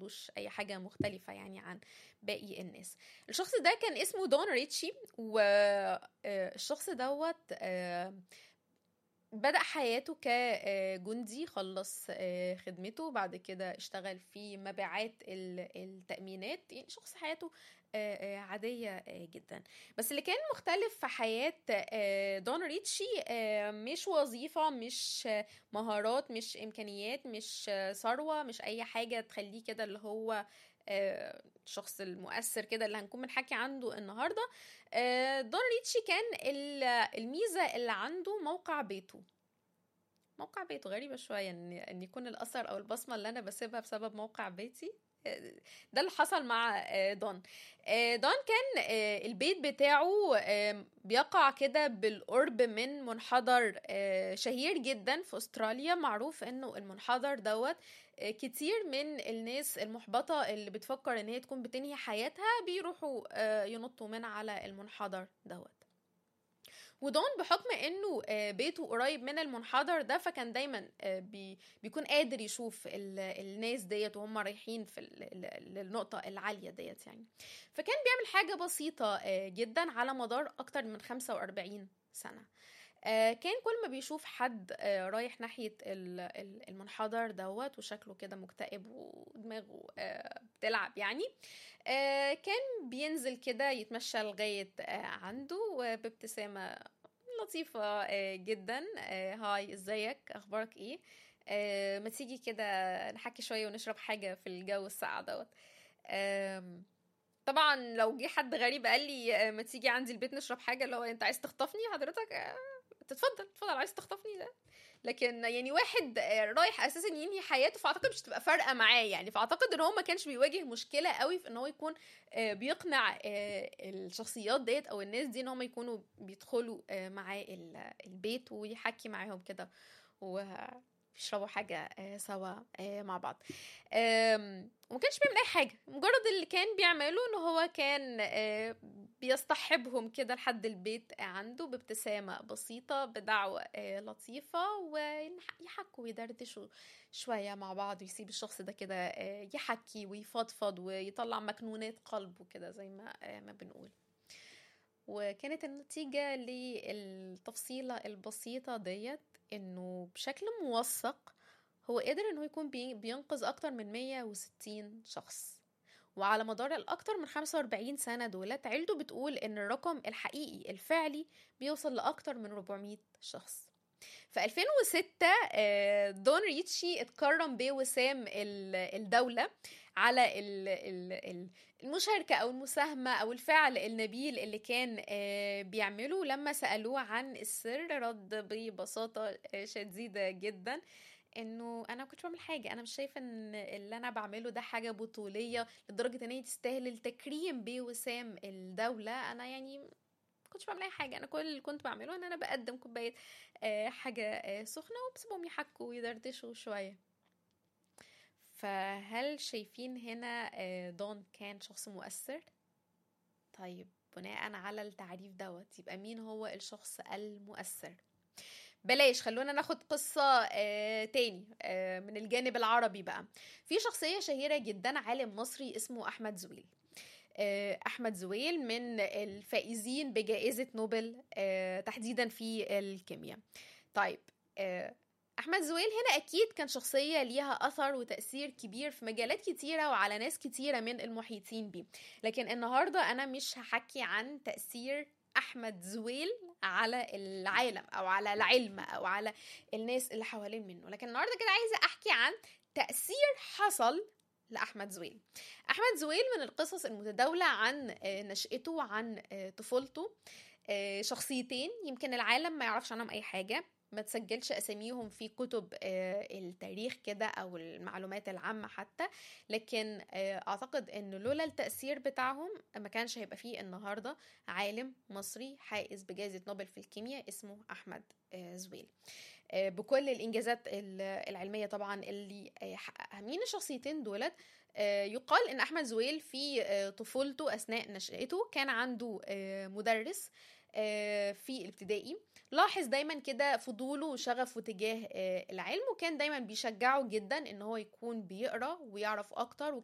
عندوش اي حاجه مختلفه يعني عن باقي الناس الشخص ده كان اسمه دون ريتشي والشخص دوت آه، بدأ حياته كجندي خلص آه، خدمته بعد كده اشتغل في مبيعات ال- التأمينات يعني شخص حياته آه، آه، عادية آه، جدا بس اللي كان مختلف في حياة آه، دون ريتشي آه، مش وظيفة مش آه، مهارات مش إمكانيات مش آه، ثروة مش أي حاجة تخليه كده اللي هو آه، الشخص المؤثر كده اللي هنكون بنحكي عنده النهارده آه، دون ريتشي كان ال- الميزه اللي عنده موقع بيته موقع بيته غريبه شويه ان ان يكون الاثر او البصمه اللي انا بسيبها بسبب موقع بيتي آه، ده اللي حصل مع آه، دون آه، دون كان آه، البيت بتاعه آه، بيقع كده بالقرب من منحدر آه، شهير جدا في استراليا معروف انه المنحدر دوت آه، كتير من الناس المحبطة اللي بتفكر ان هي تكون بتنهي حياتها بيروحوا آه، ينطوا من على المنحدر دوت ودون بحكم انه آه، بيته قريب من المنحدر ده فكان دايما آه، بي بيكون قادر يشوف ال- الناس ديت وهم رايحين في ال- ال- للنقطة العالية ديت يعني فكان بيعمل حاجة بسيطة آه، جدا على مدار أكتر من 45 سنة آه، كان كل ما بيشوف حد آه، رايح ناحية ال- ال- المنحدر دوت وشكله كده مكتئب ودماغه آه، بتلعب يعني آه، كان بينزل كده يتمشى لغاية آه، عنده وبابتسامة لطيفة آه، جدا آه، هاي ازيك اخبارك ايه آه، ما تيجي كده نحكي شوية ونشرب حاجة في الجو الساقع دوت آم، طبعا لو جه حد غريب قال لي آه، ما تيجي عندي البيت نشرب حاجة اللي هو انت عايز تخطفني حضرتك آه، تتفضل اتفضل عايز تخطفني ده لكن يعني واحد آه، رايح اساسا ينهي حياته فاعتقد مش تبقى فارقه معاه يعني فاعتقد ان هو ما كانش بيواجه مشكله قوي في ان هو يكون آه، بيقنع آه، الشخصيات ديت او الناس دي ان هم يكونوا بيدخلوا آه، معاه ال- البيت ويحكي معاهم كده ويشربوا حاجه آه، سوا آه، مع بعض آم، وما كانش بيعمل اي حاجه مجرد اللي كان بيعمله ان هو كان آه، بيصطحبهم كده لحد البيت عنده بابتسامه بسيطه بدعوه آه، لطيفه ويحكوا ويدردشوا شويه مع بعض ويسيب الشخص ده كده آه، يحكي ويفضفض ويطلع مكنونات قلبه كده زي ما آه، ما بنقول وكانت النتيجة للتفصيلة البسيطة ديت انه بشكل موثق هو قدر انه يكون بي- بينقذ اكتر من 160 شخص وعلى مدار الأكتر من 45 سنة دولت عيلته بتقول إن الرقم الحقيقي الفعلي بيوصل لأكتر من 400 شخص في 2006 آه، دون ريتشي اتكرم بوسام ال- الدولة على ال- ال- ال- المشاركة أو المساهمة أو الفعل النبيل اللي كان آه، بيعمله لما سألوه عن السر رد ببساطة آه، شديدة جدا انه انا ما كنتش بعمل حاجه انا مش شايفه ان اللي انا بعمله ده حاجه بطوليه لدرجه ان هي تستاهل التكريم بوسام الدوله انا يعني ما كنتش بعمل اي حاجه انا كل اللي كنت بعمله ان انا بقدم كوبايه آه، حاجه آه، سخنه وبسيبهم يحكوا ويدردشوا شويه فهل شايفين هنا آه، دون كان شخص مؤثر طيب بناء على التعريف دوت يبقى مين هو الشخص المؤثر بلاش خلونا ناخد قصة آه تاني آه من الجانب العربي بقى في شخصية شهيرة جدا عالم مصري اسمه أحمد زويل آه أحمد زويل من الفائزين بجائزة نوبل آه تحديدا في الكيمياء طيب آه أحمد زويل هنا أكيد كان شخصية ليها أثر وتأثير كبير في مجالات كتيرة وعلى ناس كتيرة من المحيطين بيه لكن النهاردة أنا مش هحكي عن تأثير أحمد زويل على العالم أو على العلم أو على الناس اللي حوالين منه لكن النهاردة كده عايزة أحكي عن تأثير حصل لأحمد زويل أحمد زويل من القصص المتداولة عن آه، نشأته وعن آه، طفولته آه، شخصيتين يمكن العالم ما يعرفش عنهم أي حاجة ما تسجلش أساميهم في كتب آه، التاريخ كده أو المعلومات العامة حتى لكن آه، أعتقد أن لولا التأثير بتاعهم ما كانش هيبقى فيه النهاردة عالم مصري حائز بجائزة نوبل في الكيمياء اسمه أحمد آه، زويل آه، بكل الإنجازات ال- العلمية طبعا اللي آه، حققها مين الشخصيتين دولت آه، يقال ان احمد زويل في آه، طفولته اثناء نشأته كان عنده آه، مدرس آه، في الابتدائي لاحظ دايما كده فضوله وشغفه تجاه آه، العلم وكان دايما بيشجعه جدا ان هو يكون بيقرا ويعرف اكتر